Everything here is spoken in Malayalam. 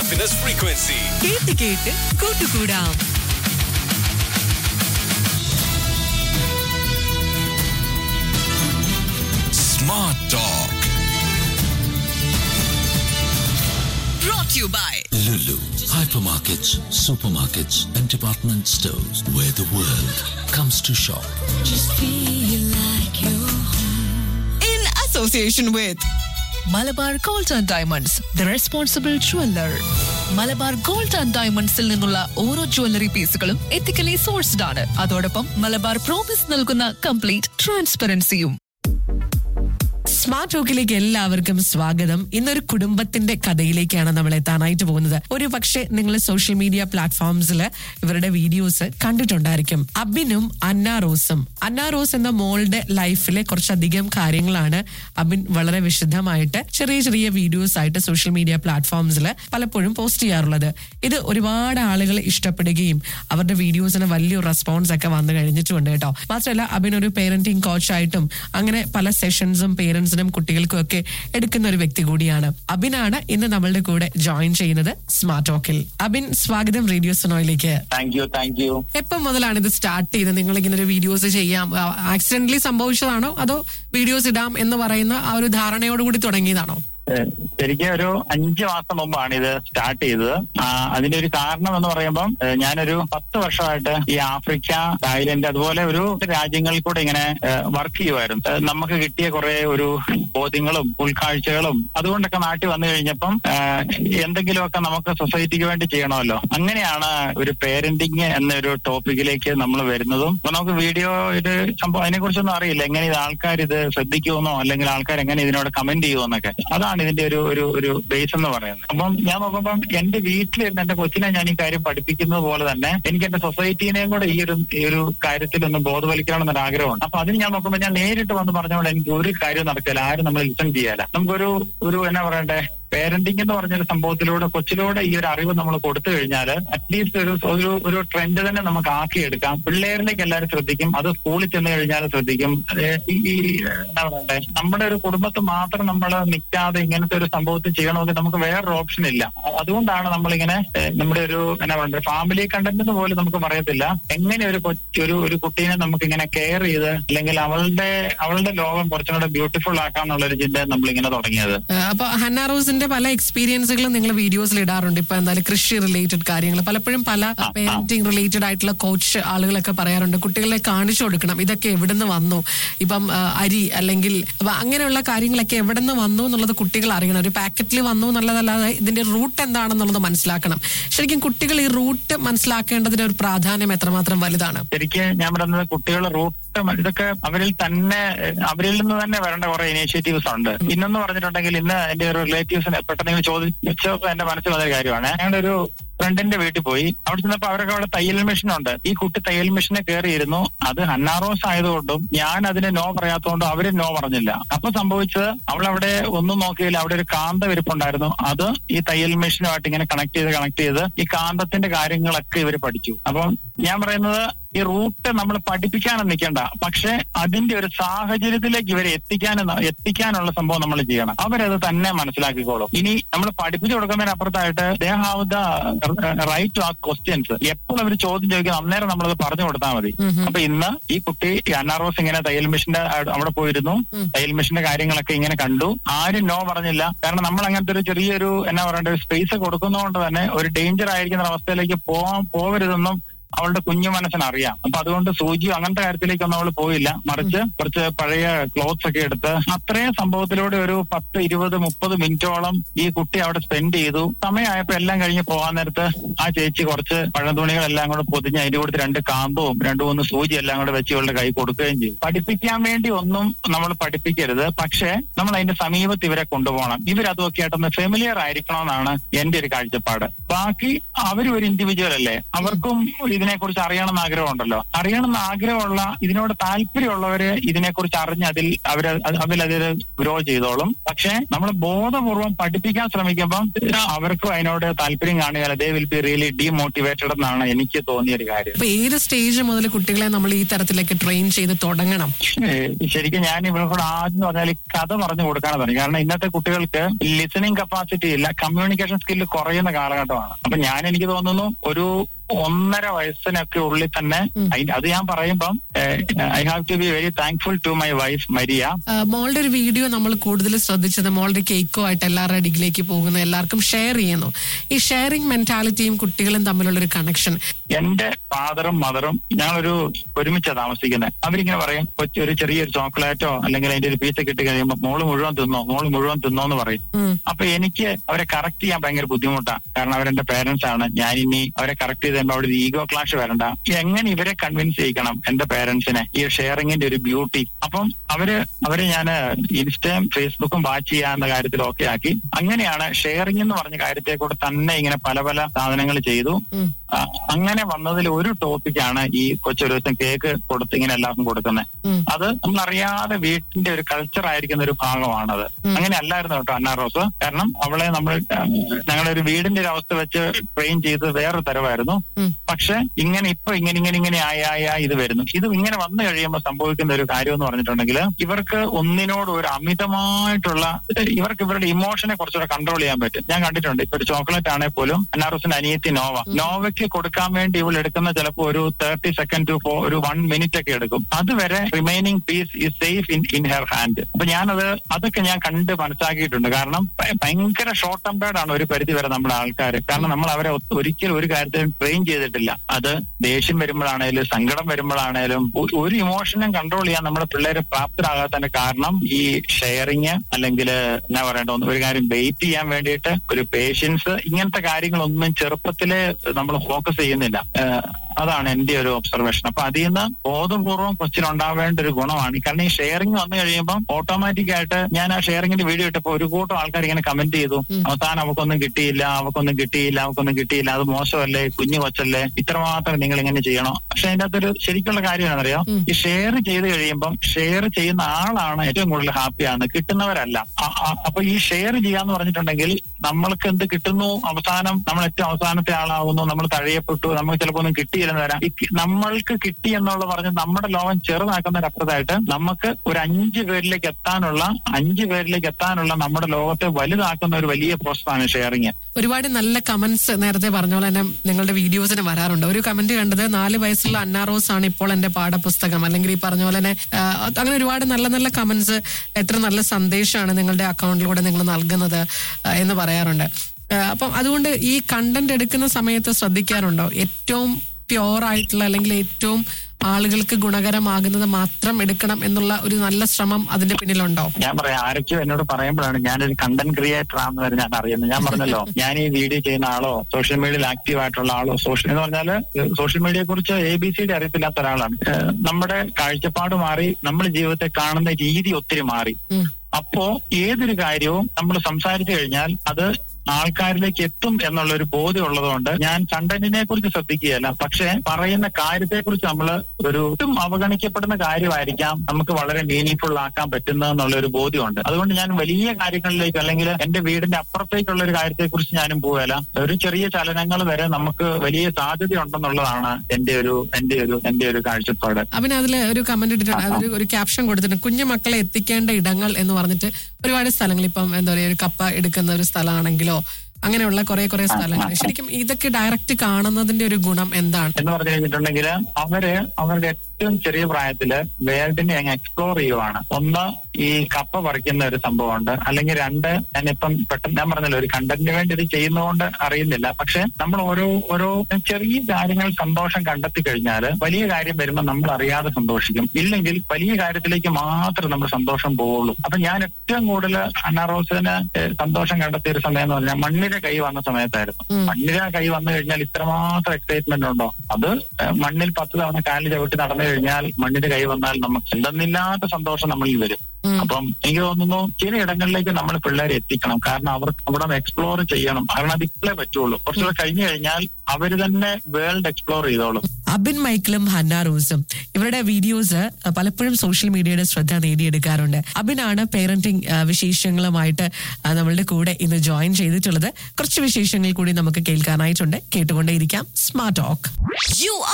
happiness frequency. കേട്ട് കേട്ട് കൂട്ടുകൂടാം Smart Talk. brought to you by Lulu. Hypermarkets, supermarkets, and department stores where the world comes to shop. in association with Malabar gold and diamonds the responsible jeweller Malabar gold and ഡയമണ്ട്സിൽ നിന്നുള്ള ഓരോ ജ്വല്ലറി പീസുകളും എത്തിക്കലി സോഴ്സ്ഡ് ആണ് അതോടൊപ്പം മലബാർ പ്രോമിസ് നൽകുന്ന കംപ്ലീറ്റ് ട്രാൻസ്പെറൻസിയും സ്മാർട്ട് ടോക്കിലേക്ക് എല്ലാവർക്കും സ്വാഗതം ഇന്നൊരു കുടുംബത്തിന്റെ കഥയിലേക്കാണ് നമ്മൾ എത്താനായിട്ട് പോകുന്നത് ഒരു പക്ഷേ നിങ്ങൾ സോഷ്യൽ മീഡിയ പ്ലാറ്റ്ഫോംസിൽ ഇവരുടെ വീഡിയോസ് കണ്ടിട്ടുണ്ടായിരിക്കും അബിനും അന്ന റോസും അന്ന റോസ് എന്ന മോളുടെ ലൈഫിലെ കുറച്ചധികം കാര്യങ്ങളാണ് അബിൻ വളരെ വിശദമായിട്ട് ചെറിയ ചെറിയ വീഡിയോസ് ആയിട്ട് സോഷ്യൽ മീഡിയ പ്ലാറ്റ്ഫോംസിൽ പലപ്പോഴും പോസ്റ്റ് ചെയ്യാറുള്ളത് ഇത് ഒരുപാട് ആളുകൾ ഇഷ്ടപ്പെടുകയും അവരുടെ വീഡിയോസിന് വലിയൊരു റെസ്പോൺസ് ഒക്കെ വന്നു കഴിഞ്ഞിട്ടുണ്ട് കേട്ടോ മാത്രമല്ല അബിൻ ഒരു പേരന്റിംഗ് കോച്ചായിട്ടും അങ്ങനെ പല സെഷൻസും പേരൻസിനും കുട്ടികൾക്കും ഒക്കെ എടുക്കുന്ന ഒരു വ്യക്തി കൂടിയാണ് അബിനാണ് ഇന്ന് നമ്മളുടെ കൂടെ ജോയിൻ ചെയ്യുന്നത് സ്മാർട്ട് ടോക്കിൽ അബിൻ സ്വാഗതം റേഡിയോ സൊനോയിലേക്ക് താങ്ക് യു താങ്ക് യു എപ്പം മുതലാണ് ഇത് സ്റ്റാർട്ട് ചെയ്തത് നിങ്ങൾ ഇങ്ങനെ ഒരു വീഡിയോസ് ചെയ്യാം ആക്സിഡന്റലി സംഭവിച്ചതാണോ അതോ വീഡിയോസ് ഇടാം എന്ന് പറയുന്ന ആ ഒരു ധാരണയോടുകൂടി തുടങ്ങിയതാണോ ഏഹ് ശരിക്കും ഒരു അഞ്ചു മാസം മുമ്പാണ് ഇത് സ്റ്റാർട്ട് ചെയ്തത് ആ, അതിന്റെ ഒരു കാരണം എന്ന് പറയുമ്പം ഏഹ് ഞാനൊരു പത്ത് വർഷമായിട്ട് ഈ ആഫ്രിക്ക തായ്ലൻഡ് അതുപോലെ ഒരു രാജ്യങ്ങളിൽ കൂടെ ഇങ്ങനെ വർക്ക് ചെയ്യുമായിരുന്നു ഏഹ് നമുക്ക് കിട്ടിയ കുറെ ഒരു ബോധ്യങ്ങളും ഉൾക്കാഴ്ചകളും അതുകൊണ്ടൊക്കെ നാട്ടിൽ വന്നു കഴിഞ്ഞപ്പം ഏഹ് എന്തെങ്കിലുമൊക്കെ നമുക്ക് സൊസൈറ്റിക്ക് വേണ്ടി ചെയ്യണമല്ലോ അങ്ങനെയാണ് ഒരു പേരന്റിങ് എന്നൊരു ടോപ്പിക്കിലേക്ക് നമ്മൾ വരുന്നതും അപ്പൊ നമുക്ക് വീഡിയോ ഇത് സംഭവം അതിനെ കുറിച്ചൊന്നും അറിയില്ല എങ്ങനെ ഇത് ആൾക്കാർ ഇത് ശ്രദ്ധിക്കുമെന്നോ അല്ലെങ്കിൽ ആൾക്കാർ എങ്ങനെ ഇതിനോട് കമന്റ് ചെയ്യുമെന്നൊക്കെ അതാണ് ഇതിന്റെ ഒരു ഒരു ഒരു ബേസ് എന്ന് പറയുന്നത് അപ്പം ഞാൻ നോക്കുമ്പം എന്റെ വീട്ടിലിരുന്ന് എന്റെ കൊച്ചിനെ ഞാൻ ഈ കാര്യം പഠിപ്പിക്കുന്നത് പോലെ തന്നെ എനിക്ക് എന്റെ സൊസൈറ്റീനെയും കൂടെ ഈ ഒരു ഈ ഒരു കാര്യത്തിൽ ഒന്ന് ബോധവൽക്കണം എന്നൊരു ആഗ്രഹമുണ്ട് അപ്പൊ അതിന് ഞാൻ നോക്കുമ്പോൾ ഞാൻ നേരിട്ട് വന്ന് പറഞ്ഞുകൊണ്ട് എനിക്ക് ഒരു കാര്യം നടക്കില്ല ആരും നമ്മൾ ലിസൺ ചെയ്യാല നമുക്കൊരു ഒരു എന്നാ പറയണ്ടേ പേരന്റിംഗ് എന്ന് പറഞ്ഞൊരു സംഭവത്തിലൂടെ കൊച്ചിലൂടെ ഈ ഒരു അറിവ് നമ്മൾ കൊടുത്തു കഴിഞ്ഞാൽ അറ്റ്ലീസ്റ്റ് ഒരു ഒരു ഒരു ട്രെൻഡ് തന്നെ നമുക്ക് ആക്കിയെടുക്കാം പിള്ളേരിലേക്ക് എല്ലാവരും ശ്രദ്ധിക്കും അത് സ്കൂളിൽ ചെന്ന് കഴിഞ്ഞാൽ ശ്രദ്ധിക്കും ഏഹ് ഈ ഈ, എന്താ പറയണ്ടേ നമ്മുടെ ഒരു കുടുംബത്ത് മാത്രം നമ്മൾ നിൽക്കാതെ ഇങ്ങനത്തെ ഒരു സംഭവത്തിൽ ചെയ്യണമെങ്കിൽ നമുക്ക് വേറൊരു ഓപ്ഷൻ ഇല്ല അ- അതുകൊണ്ടാണ് നമ്മളിങ്ങനെ ഏഹ് നമ്മുടെ ഒരു എന്നാ പറയണ്ടേ ഫാമിലി കണ്ടന്റ് എന്ന് പോലും നമുക്ക് പറയത്തില്ല എങ്ങനെ ഒരു കൊച്ചു ഒരു ഒരു കുട്ടീനെ നമുക്ക് ഇങ്ങനെ കെയർ ചെയ്ത് അല്ലെങ്കിൽ അവളുടെ അവളുടെ ലോകം കുറച്ചും കൂടെ ബ്യൂട്ടിഫുൾ ആക്കാന്നുള്ള ഒരു ചിന്ത നമ്മളിങ്ങനെ തുടങ്ങിയത് ഏഹ് അപ്പൊ ഹന്ന റോസിന്റെ പല എക്സ്പീരിയൻസുകളും നിങ്ങൾ വീഡിയോസിൽ ഇടാറുണ്ട് ഇപ്പൊ എന്തായാലും കൃഷി റിലേറ്റഡ് കാര്യങ്ങൾ പലപ്പോഴും പല പേരന്റിംഗ് റിലേറ്റഡ് ആയിട്ടുള്ള കോച്ച് ആളുകളൊക്കെ പറയാറുണ്ട് കുട്ടികളെ കാണിച്ചു കൊടുക്കണം ഇതൊക്കെ എവിടുന്ന് വന്നു ഇപ്പം ആ, അരി അല്ലെങ്കിൽ അപ്പൊ അങ്ങനെയുള്ള കാര്യങ്ങളൊക്കെ എവിടുന്ന് വന്നു എന്നുള്ളത് കുട്ടികൾ അറിയണം ഒരു പാക്കറ്റിൽ വന്നു എന്നുള്ളതല്ലാതെ ഇതിന്റെ റൂട്ട് എന്താണെന്നുള്ളത് മനസ്സിലാക്കണം ശരിക്കും കുട്ടികൾ ഈ റൂട്ട് മനസ്സിലാക്കേണ്ടതിന്റെ ഒരു പ്രാധാന്യം എത്രമാത്രം വലുതാണ് ശരിക്കും ഞാൻ പറയുന്നത് കുട്ടികൾ റൂട്ട് ഇതൊക്കെ അവരിൽ തന്നെ ഏഹ്, അവരിൽ നിന്ന് തന്നെ വരേണ്ട കുറെ ഇനീഷ്യേറ്റീവ്സ് ഉണ്ട് ഇന്നെന്ന് പറഞ്ഞിട്ടുണ്ടെങ്കിൽ ഇന്ന് എന്റെ ഒരു റിലേറ്റീവ്സിനെ പെട്ടെന്ന് ഇങ്ങനെ ചോദിച്ചപ്പോ എന്റെ മനസ്സിൽ വന്നൊരു കാര്യമാണ് ഞങ്ങളുടെ ഒരു ഫ്രണ്ടിന്റെ വീട്ടിൽ പോയി അവിടെ ചെന്നപ്പോ അവരൊക്കെ അവിടെ തയ്യൽ മെഷീൻ ഉണ്ട് ഈ കുട്ടി തയ്യൽ മെഷീനെ കയറിയിരുന്നു അത് ഹന്നാറോസ് ആയതുകൊണ്ടും ഞാൻ അതിന് നോ പറയാത്തതുകൊണ്ടും അവര് നോ പറഞ്ഞില്ല അപ്പൊ സംഭവിച്ചത് അവൾ അവിടെ ഒന്നും നോക്കിയില്ല അവിടെ ഒരു കാന്തം ഇരിപ്പുണ്ടായിരുന്നു അത് ഈ തയ്യൽ മെഷീനുമായിട്ട് ഇങ്ങനെ കണക്ട് ചെയ്ത് കണക്ട് ചെയ്ത് ഈ കാന്തത്തിന്റെ കാര്യങ്ങളൊക്കെ ഇവർ പഠിച്ചു അപ്പം ഞാൻ പറയുന്നത് ഈ റൂട്ട് നമ്മൾ പഠിപ്പിക്കാനും നിൽക്കണ്ട പക്ഷെ അതിന്റെ ഒരു സാഹചര്യത്തിലേക്ക് ഇവരെ എത്തിക്കാനും എത്തിക്കാനുള്ള സംഭവം നമ്മൾ ചെയ്യണം അവരത് തന്നെ മനസ്സിലാക്കിക്കോളും ഇനി നമ്മൾ പഠിപ്പിച്ചു കൊടുക്കുന്നതിനപ്പുറത്തായിട്ട് they have the right to ആ ക്വസ്റ്റ്യൻസ് എപ്പോൾ അവർ ചോദ്യം ചോദിക്കുന്നത് അന്നേരം നമ്മളത് പറഞ്ഞു കൊടുത്താൽ മതി അപ്പൊ ഇന്ന് ഈ കുട്ടി ഈ അന്നാറോസ് ഇങ്ങനെ തയ്യൽ മെഷീന്റെ അവിടെ പോയിരുന്നു തയ്യൽ മെഷീന്റെ കാര്യങ്ങളൊക്കെ ഇങ്ങനെ കണ്ടു ആരും നോ പറഞ്ഞില്ല കാരണം നമ്മൾ അങ്ങനത്തെ ഒരു ചെറിയൊരു എന്നാ പറയണ്ട ഒരു സ്പേസ് കൊടുക്കുന്നതുകൊണ്ട് തന്നെ ഒരു ഡേഞ്ചർ ആയിരിക്കുന്ന അവസ്ഥയിലേക്ക് പോവാൻ പോകരുതെന്നും അവളുടെ കുഞ്ഞു മനസ്സിന് അറിയാം അപ്പൊ അതുകൊണ്ട് സൂചിയോ അങ്ങനത്തെ കാര്യത്തിലേക്കൊന്നും അവൾ പോയില്ല മറിച്ച് കുറച്ച് പഴയ ക്ലോത്ത്സ് ഒക്കെ എടുത്ത് അത്രയും സംഭവത്തിലൂടെ ഒരു പത്ത് ഇരുപത് മുപ്പത് മിനിറ്റോളം ഈ കുട്ടി അവിടെ സ്പെൻഡ് ചെയ്തു സമയമായപ്പോ എല്ലാം കഴിഞ്ഞ് പോകാൻ നേരത്ത് ആ ചേച്ചി കുറച്ച് പഴതുണികളെല്ലാം കൂടെ പൊതിഞ്ഞ് അതിന്റെ കൂടെ രണ്ട് കാമ്പും രണ്ടു മൂന്ന് സൂചി എല്ലാം കൂടെ വെച്ച് ഇവളുടെ കൈ കൊടുക്കുകയും ചെയ്തു പഠിപ്പിക്കാൻ വേണ്ടി ഒന്നും നമ്മൾ പഠിപ്പിക്കരുത് പക്ഷേ നമ്മൾ അതിന്റെ സമീപത്ത് ഇവരെ കൊണ്ടുപോകണം ഇവരതൊക്കെ ആയിട്ടൊന്ന് ഫെമിലിയർ ആയിരിക്കണമെന്നാണ് എന്റെ ഒരു കാഴ്ചപ്പാട് ബാക്കി അവരും ഒരു ഇൻഡിവിജ്വൽ അല്ലേ അവർക്കും ഇതിന് ഇതിനെക്കുറിച്ച് അറിയണമെന്ന് ആഗ്രഹമുണ്ടല്ലോ അറിയണമെന്ന് ആഗ്രഹമുള്ള ഇതിനോട് താല്പര്യമുള്ളവര് ഇതിനെക്കുറിച്ച് അറിഞ്ഞ് അതിൽ അവര് അതിൽ അതിൽ ഗ്രോ ചെയ്തോളും പക്ഷെ നമ്മൾ ബോധപൂർവം പഠിപ്പിക്കാൻ ശ്രമിക്കുമ്പം അവർക്കും അതിനോട് താല്പര്യം കാണുകയല്ല they will be really demotivated എന്നാണ് എനിക്ക് തോന്നിയ ഒരു കാര്യം അപ്പൊ ഏത് സ്റ്റേജ് മുതൽ കുട്ടികളെ നമ്മൾ ഈ തരത്തിലേക്ക് ട്രെയിൻ ചെയ്ത് തുടങ്ങണം ഏഹ് ശരിക്കും ഞാൻ ഇവരോട് ആദ്യം പറഞ്ഞാൽ ഈ കഥ പറഞ്ഞു കൊടുക്കാനാണ് പറഞ്ഞു കാരണം ഇന്നത്തെ കുട്ടികൾക്ക് ലിസണിങ് കപ്പാസിറ്റി ഇല്ല കമ്മ്യൂണിക്കേഷൻ സ്കില്ല് കുറയുന്ന കാലഘട്ടമാണ് അപ്പൊ ഞാൻ എനിക്ക് തോന്നുന്നു ഒരു ഒന്നര വയസ്സിനൊക്കെ ഉള്ളിൽ തന്നെ അയി- അത് ഞാൻ പറയുമ്പം I have to be very thankful to my wife Maria ആ, മോളുടെ ഒരു വീഡിയോ നമ്മൾ കൂടുതൽ ശ്രദ്ധിച്ചത് മോളുടെ കേക്കോ ആയിട്ട് എല്ലാവരുടെ അടിയിലേക്ക് പോകുന്നു എല്ലാവർക്കും ഷെയർ ചെയ്യുന്നു ഈ ഷെയറിംഗ് മെന്റാലിറ്റിയും കുട്ടികളും തമ്മിലുള്ള ഒരു കണക്ഷൻ എന്റെ ഫാദറും മദറും ഞങ്ങളൊരു ഒരുമിച്ചാ താമസിക്കുന്നത് അവരിങ്ങനെ പറയും കൊച്ചു ഒരു ചെറിയൊരു ചോക്ലേറ്റോ അല്ലെങ്കിൽ അതിന്റെ ഒരു പീസ് കിട്ടി കഴിയുമ്പോൾ മോള് മുഴുവൻ തിന്നോ മോള് മുഴുവൻ തിന്നോ എന്ന് പറയും അപ്പൊ എനിക്ക് അവരെ കറക്റ്റ് ചെയ്യാൻ ഭയങ്കര ബുദ്ധിമുട്ടാണ് കാരണം അവരെന്റെ പേരൻസ് ആണ് ഞാൻ ഇനി അവരെ കറക്റ്റ് ചെയ്ത് കഴിയുമ്പോൾ അവിടെ ഈഗോ ക്ലാഷ് വരണ്ട എങ്ങനെ ഇവരെ കൺവിൻസ് ചെയ്യിക്കണം എന്റെ പേരൻസിനെ ഈ ഷെയറിങ്ങിന്റെ ഒരു ബ്യൂട്ടി അപ്പം അവര് അവരെ ഞാൻ ഇൻസ്റ്റയും ഫേസ്ബുക്കും വാച്ച് ചെയ്യാവുന്ന കാര്യത്തിൽ ഓക്കെ ആക്കി അങ്ങനെയാണ് ഷെയറിംഗ് എന്ന് പറഞ്ഞ കാര്യത്തെ കൂടെ തന്നെ ഇങ്ങനെ പല പല സാധനങ്ങൾ ചെയ്തു ആ, അങ്ങനെ വന്നതിൽ ഒരു ടോപ്പിക്കാണ് ഈ കൊച്ചൊരു ദിവസം കേക്ക് കൊടുത്ത് ഇങ്ങനെ എല്ലാവർക്കും കൊടുക്കുന്നത് അത് നമ്മളറിയാതെ വീട്ടിന്റെ ഒരു കൾച്ചർ ആയിരിക്കുന്ന ഒരു ഭാഗമാണത് അങ്ങനെ അല്ലായിരുന്നു കേട്ടോ അന്നാ റോസ് കാരണം അവളെ നമ്മൾ ഞങ്ങളുടെ ഒരു വീടിന്റെ ഒരു അവസ്ഥ വെച്ച് ട്രെയിൻ ചെയ്ത് വേറെ തരമായിരുന്നു പക്ഷെ ഇങ്ങനെ ഇപ്പൊ ഇങ്ങനെ ഇങ്ങനെ ഇങ്ങനെ ആയി ആയി ആയി ഇത് വരുന്നു ഇത് ഇങ്ങനെ വന്നു കഴിയുമ്പോൾ സംഭവിക്കുന്ന ഒരു കാര്യം എന്ന് പറഞ്ഞിട്ടുണ്ടെങ്കിൽ ഇവർക്ക് ഒന്നിനോട് ഒരു അമിതമായിട്ടുള്ള ഇവർക്ക് ഇവരുടെ ഇമോഷനെ കുറച്ചുകൂടെ കൺട്രോൾ ചെയ്യാൻ പറ്റും ഞാൻ കണ്ടിട്ടുണ്ട് ഇപ്പൊ ഒരു ചോക്ലേറ്റ് ആണെങ്കിൽ പോലും അന്നാറോസിന്റെ അനിയത്തി നോവ നോവയ്ക്ക് കൊടുക്കാൻ വേണ്ടി ഇവൾ എടുക്കുന്ന ചിലപ്പോൾ ഒരു തേർട്ടി സെക്കൻഡ് ടു ഒരു വൺ മിനിറ്റ് ഒക്കെ എടുക്കും അതുവരെ remaining piece is safe in in her hand അപ്പൊ ഞാനത് അതൊക്കെ ഞാൻ കണ്ട് മനസ്സിലാക്കിയിട്ടുണ്ട് കാരണം ഭ- ഭയങ്കര ഷോർട്ട് ടെമ്പേർഡ് ആണ് ഒരു പരിധി വരെ നമ്മുടെ ആൾക്കാർ കാരണം നമ്മൾ അവരെ ഒ- ഒരിക്കലും ഒരു കാര്യത്തിലും ട്രെയിൻ ചെയ്തിട്ടില്ല അത് ദേഷ്യം വരുമ്പോഴാണേലും സങ്കടം വരുമ്പോഴാണേലും ഒ- ഒരു ഇമോഷനും കൺട്രോൾ ചെയ്യാൻ നമ്മുടെ പിള്ളേരെ പ്രാപ്തരാകാത്തതിന്റെ കാരണം ഈ ഷെയറിങ് അല്ലെങ്കിൽ എന്നാ പറയണ്ട ഒന്ന് ഒരു കാര്യം വെയിറ്റ് ചെയ്യാൻ വേണ്ടിയിട്ട് ഒരു പേഷ്യൻസ് ഇങ്ങനത്തെ കാര്യങ്ങളൊന്നും ചെറുപ്പത്തിലെ നമ്മൾ ഫോക്കസ് ചെയ്യുന്നില്ല ഏഹ് അതാണ് എന്റെ ഒരു ഒബ്സർവേഷൻ അപ്പൊ അതിൽ നിന്ന് ബോധപൂർവം കൊച്ചിന് ഉണ്ടാവേണ്ട ഒരു ഗുണമാണ് കാരണം ഈ ഷെയറിംഗ് വന്നു കഴിയുമ്പോൾ ഓട്ടോമാറ്റിക് ആയിട്ട് ഞാൻ ആ ഷെയറിംഗിന്റെ വീഡിയോ ഇട്ടപ്പോ ഒരു കൂട്ടം ആൾക്കാർ ഇങ്ങനെ കമന്റ് ചെയ്തു അവസാനം അവക്കൊന്നും കിട്ടിയില്ല അവക്കൊന്നും കിട്ടിയില്ല അവക്കൊന്നും കിട്ടിയില്ല അത് മോശമല്ലേ കുഞ്ഞു കൊച്ചല്ലേ ഇത്രമാത്രം നിങ്ങൾ ഇങ്ങനെ ചെയ്യണോ പക്ഷെ അതിന്റെ അകത്തൊരു ശരിക്കുള്ള കാര്യം എന്താണെന്നറിയോ ഈ ഷെയർ ചെയ്ത് കഴിയുമ്പം ഷെയർ ചെയ്യുന്ന ആളാണ് ഏറ്റവും കൂടുതൽ ഹാപ്പിയാണ് കിട്ടുന്നവരല്ല അ- അ- അപ്പൊ ഈ ഷെയർ ചെയ്യാന്ന് പറഞ്ഞിട്ടുണ്ടെങ്കിൽ നമ്മൾക്ക് എന്ത് കിട്ടുന്നു അവസാനം നമ്മൾ ഏറ്റവും അവസാനത്തെ ആളാവുന്നു നമ്മൾ തഴയപ്പെട്ടു നമുക്ക് ചിലപ്പോൾ ഒന്നും കിട്ടിയില്ലെന്ന് വരാം ഈ കി- നമ്മൾക്ക് കിട്ടി എന്നുള്ള പറഞ്ഞ് നമ്മുടെ ലോകം ചെറുതാക്കുന്നതിനപ്പുറത്തായിട്ട് നമുക്ക് ഒരു അഞ്ച് പേരിലേക്ക് എത്താനുള്ള അഞ്ച് പേരിലേക്ക് എത്താനുള്ള നമ്മുടെ ലോകത്തെ വലുതാക്കുന്ന ഒരു വലിയ പ്രോസസ്സാണ് ഷെയറിങ് ഒരുപാട് നല്ല കമന്റ്സ് നേരത്തെ പറഞ്ഞ പോലെ തന്നെ നിങ്ങളുടെ വീഡിയോസിന് വരാറുണ്ട് ഒരു കമന്റ് കണ്ടത് നാല് വയസ്സുള്ള അന്നാറോസ് ആണ് ഇപ്പോൾ എന്റെ പാഠപുസ്തകം അല്ലെങ്കിൽ ഈ പറഞ്ഞ പോലെ തന്നെ ആ, അങ്ങനെ ഒരുപാട് നല്ല നല്ല കമന്റ്സ് എത്ര നല്ല സന്ദേശമാണ് നിങ്ങളുടെ അക്കൗണ്ടിലൂടെ നിങ്ങൾ നൽകുന്നത് ആ, എന്ന് പറയാറുണ്ട് ആ, അപ്പം അതുകൊണ്ട് ഈ കണ്ടന്റ് എടുക്കുന്ന സമയത്ത് ശ്രദ്ധിക്കാറുണ്ടോ ഏറ്റവും പ്യോർ ആയിട്ടുള്ള അല്ലെങ്കിൽ ഏറ്റവും ആളുകൾക്ക് ഗുണകരമാകുന്നത് മാത്രം എടുക്കണം എന്നുള്ള ഒരു നല്ല ശ്രമം അതിന്റെ പിന്നിലുണ്ടോ ഞാൻ പറയാം ആരൊക്കെയോ എന്നോട് പറയുമ്പോഴാണ് ഞാനൊരു കണ്ടന്റ് ക്രിയേറ്റർ ആണെന്ന് വരെ ഞാൻ അറിയുന്നത് ഞാൻ പറഞ്ഞല്ലോ ഞാൻ ഈ വീഡിയോ ചെയ്യുന്ന ആളോ സോഷ്യൽ മീഡിയയിൽ ആക്റ്റീവ് ആയിട്ടുള്ള ആളോ സോഷ്യൽ എന്ന് പറഞ്ഞാല് സോഷ്യൽ മീഡിയയെ കുറിച്ച് എ ബി സി ഡി അറിയത്തില്ലാത്ത ഒരാളാണ് ഏഹ് നമ്മുടെ കാഴ്ചപ്പാട് മാറി നമ്മുടെ ജീവിതത്തെ കാണുന്ന രീതി ഒത്തിരി മാറി അപ്പോ ഏതൊരു കാര്യവും നമ്മൾ സംസാരിച്ചു കഴിഞ്ഞാൽ അത് ആൾക്കാരിലേക്ക് എത്തും എന്നുള്ള ഒരു ബോധ്യം ഉള്ളതുകൊണ്ട് ഞാൻ കണ്ടന്റിനെ കുറിച്ച് ശ്രദ്ധിക്കുകയല്ല പക്ഷെ പറയുന്ന കാര്യത്തെ കുറിച്ച് നമ്മൾ ഒരു ഒട്ടും അവഗണിക്കപ്പെടുന്ന കാര്യമായിരിക്കാം നമുക്ക് വളരെ മീനിങ് ഫുൾ ആക്കാൻ പറ്റുന്ന എന്നുള്ള ഒരു ബോധ്യമുണ്ട് അതുകൊണ്ട് ഞാൻ വലിയ കാര്യങ്ങളിലേക്ക് അല്ലെങ്കിൽ എന്റെ വീടിന്റെ അപ്പുറത്തേക്കുള്ള ഒരു കാര്യത്തെ കുറിച്ച് ഞാനും പോവുകയല്ല ഒരു ചെറിയ ചലനങ്ങൾ വരെ നമുക്ക് വലിയ സാധ്യതയുണ്ടെന്നുള്ളതാണ് എന്റെ ഒരു എന്റെ ഒരു എന്റെ ഒരു കാഴ്ചപ്പാട് അവന് അതിൽ ഒരു കമന്റ് ഇട്ടിട്ടുണ്ട് അതിൽ ഒരു ക്യാപ്ഷൻ കൊടുത്തിട്ടുണ്ട് കുഞ്ഞു മക്കളെ എത്തിക്കേണ്ട ഇടങ്ങൾ എന്ന് പറഞ്ഞിട്ട് ഒരുപാട് സ്ഥലങ്ങൾ ഇപ്പം എന്താ പറയുക ഒരു കപ്പ എടുക്കുന്ന ഒരു സ്ഥലമാണെങ്കിലോ അങ്ങനെയുള്ള കുറെ കുറെ സ്ഥലങ്ങൾ ശരിക്കും ഇതൊക്കെ ഡയറക്റ്റ് കാണുന്നതിന്റെ ഒരു ഗുണം എന്താണ് എന്ന് പറഞ്ഞു കഴിഞ്ഞിട്ടുണ്ടെങ്കിൽ അവര് അവരുടെ ഏറ്റവും ചെറിയ പ്രായത്തില് വേൾഡിനെ അങ്ങ് എക്സ്പ്ലോർ ചെയ്യുവാണ് ഒന്ന് ഈ കപ്പ പറിക്കുന്ന ഒരു സംഭവമുണ്ട് അല്ലെങ്കിൽ രണ്ട് ഞാനിപ്പം പെട്ടെന്ന് ഞാൻ പറഞ്ഞല്ലോ ഒരു കണ്ടന്റിന് വേണ്ടി ഇത് ചെയ്യുന്നതുകൊണ്ട് അറിയുന്നില്ല പക്ഷെ നമ്മൾ ഓരോ ഓരോ ചെറിയ കാര്യങ്ങൾ സന്തോഷം കണ്ടെത്തി കഴിഞ്ഞാൽ വലിയ കാര്യം വരുമ്പോൾ നമ്മൾ അറിയാതെ സന്തോഷിക്കും ഇല്ലെങ്കിൽ വലിയ കാര്യത്തിലേക്ക് മാത്രം നമ്മൾ സന്തോഷം പോവുള്ളൂ അപ്പൊ ഞാൻ ഏറ്റവും കൂടുതൽ അന്നാറോസിന് സന്തോഷം കണ്ടെത്തിയ ഒരു സമയം എന്ന് പറഞ്ഞാൽ മണ്ണിര കൈ വന്ന സമയത്തായിരുന്നു മണ്ണിര കൈ വന്നു കഴിഞ്ഞാൽ ഇത്രമാത്രം എക്സൈറ്റ്മെന്റ് ഉണ്ടോ അത് ഏഹ്, മണ്ണിൽ പത്ത് തവണ കാലിൽ ചവിട്ടി നടന്നു കഴിഞ്ഞാൽ മണ്ണിന്റെ കൈ വന്നാൽ നമുക്ക് എന്തെന്നില്ലാത്ത സന്തോഷം നമ്മളിൽ വരും അപ്പം എനിക്ക് തോന്നുന്നു ചില ഇടങ്ങളിലേക്ക് നമ്മൾ പിള്ളേരെ എത്തിക്കണം കാരണം അവർക്ക് അവിടെ എക്സ്പ്ലോർ ചെയ്യണം കാരണം അത് ഇപ്പോഴേ പറ്റുള്ളൂ കുറച്ചുകൂടെ കഴിഞ്ഞു കഴിഞ്ഞാൽ അവര് തന്നെ വേൾഡ് എക്സ്പ്ലോർ ചെയ്തോളും അബിൻ മൈക്കിളും ഹന്ന റോസും ഇവരുടെ വീഡിയോസ് പലപ്പോഴും സോഷ്യൽ മീഡിയയുടെ ശ്രദ്ധ നേടിയെടുക്കാറുണ്ട് അബിനാണ് പേരന്റിംഗ് വിശേഷങ്ങളുമായിട്ട് ആ, നമ്മളുടെ കൂടെ ഇന്ന് ജോയിൻ ചെയ്തിട്ടുള്ളത് കുറച്ച് വിശേഷങ്ങൾ കൂടി നമുക്ക് കേൾക്കാനായിട്ടുണ്ട് കേട്ടുകൊണ്ടേയിരിക്കാം സ്മാർട്ട് ടോക്ക് You